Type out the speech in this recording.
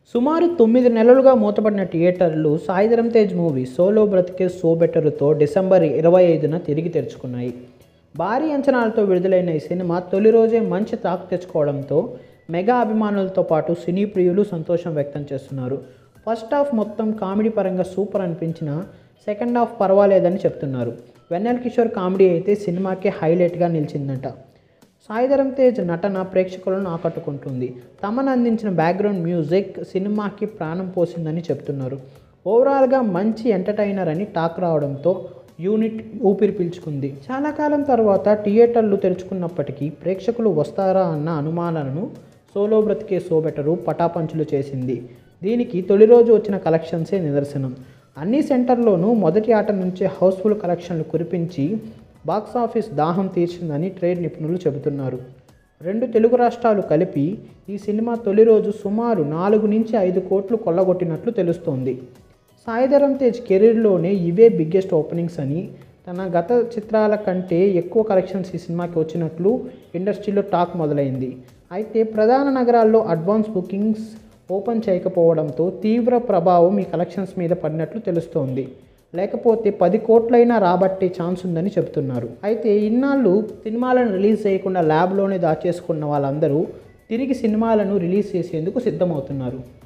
సుమారు తొమ్మిది నెలలుగా మూతపడిన థియేటర్లు సాయిధరం తేజ్ మూవీ సోలో బ్రతికే సో బెటర్తో డిసెంబర్ ఇరవై ఐదున తిరిగి తెరుచుకున్నాయి భారీ అంచనాలతో విడుదలైన ఈ సినిమా తొలి రోజే మంచి తాకు తెచ్చుకోవడంతో మెగా అభిమానులతో పాటు సినీ ప్రియులు సంతోషం వ్యక్తం చేస్తున్నారు ఫస్ట్ హాఫ్ మొత్తం కామెడీ పరంగా సూపర్ అనిపించిన సెకండ్ హాఫ్ పర్వాలేదని చెప్తున్నారు వెన్నెల కిషోర్ కామెడీ అయితే సినిమాకి హైలైట్గా నిలిచిందట సాయిధరం తేజ్ నటన ప్రేక్షకులను ఆకట్టుకుంటుంది తమను అందించిన బ్యాక్గ్రౌండ్ మ్యూజిక్ సినిమాకి ప్రాణం పోసిందని చెప్తున్నారు ఓవరాల్గా మంచి ఎంటర్టైనర్ అని టాక్ రావడంతో యూనిట్ ఊపిరి పీల్చుకుంది చాలా కాలం తర్వాత థియేటర్లు తెరుచుకున్నప్పటికీ ప్రేక్షకులు వస్తారా అన్న అనుమానాలను సోలో బ్రతికే సోబెటరు పటాపంచులు చేసింది దీనికి తొలి రోజు వచ్చిన కలెక్షన్సే నిదర్శనం అన్ని సెంటర్లోనూ మొదటి ఆట నుంచే హౌస్ఫుల్ కలెక్షన్లు కురిపించి బాక్స్ ఆఫీస్ దాహం తీర్చిందని ట్రేడ్ నిపుణులు చెబుతున్నారు రెండు తెలుగు రాష్ట్రాలు కలిపి ఈ సినిమా తొలి రోజు సుమారు నాలుగు నుంచి ఐదు కోట్లు కొల్లగొట్టినట్లు తెలుస్తోంది సాయిధరం తేజ్ కెరీర్లోనే ఇవే బిగ్గెస్ట్ ఓపెనింగ్స్ అని తన గత చిత్రాల కంటే ఎక్కువ కలెక్షన్స్ ఈ సినిమాకి వచ్చినట్లు ఇండస్ట్రీలో టాక్ మొదలైంది అయితే ప్రధాన నగరాల్లో అడ్వాన్స్ బుకింగ్స్ ఓపెన్ చేయకపోవడంతో తీవ్ర ప్రభావం ఈ కలెక్షన్స్ మీద పడినట్లు తెలుస్తోంది లేకపోతే పది కోట్లైనా రాబట్టే ఛాన్స్ ఉందని చెబుతున్నారు అయితే ఇన్నాళ్ళు సినిమాలను రిలీజ్ చేయకుండా ల్యాబ్లోనే దాచేసుకున్న వాళ్ళందరూ తిరిగి సినిమాలను రిలీజ్ చేసేందుకు సిద్ధమవుతున్నారు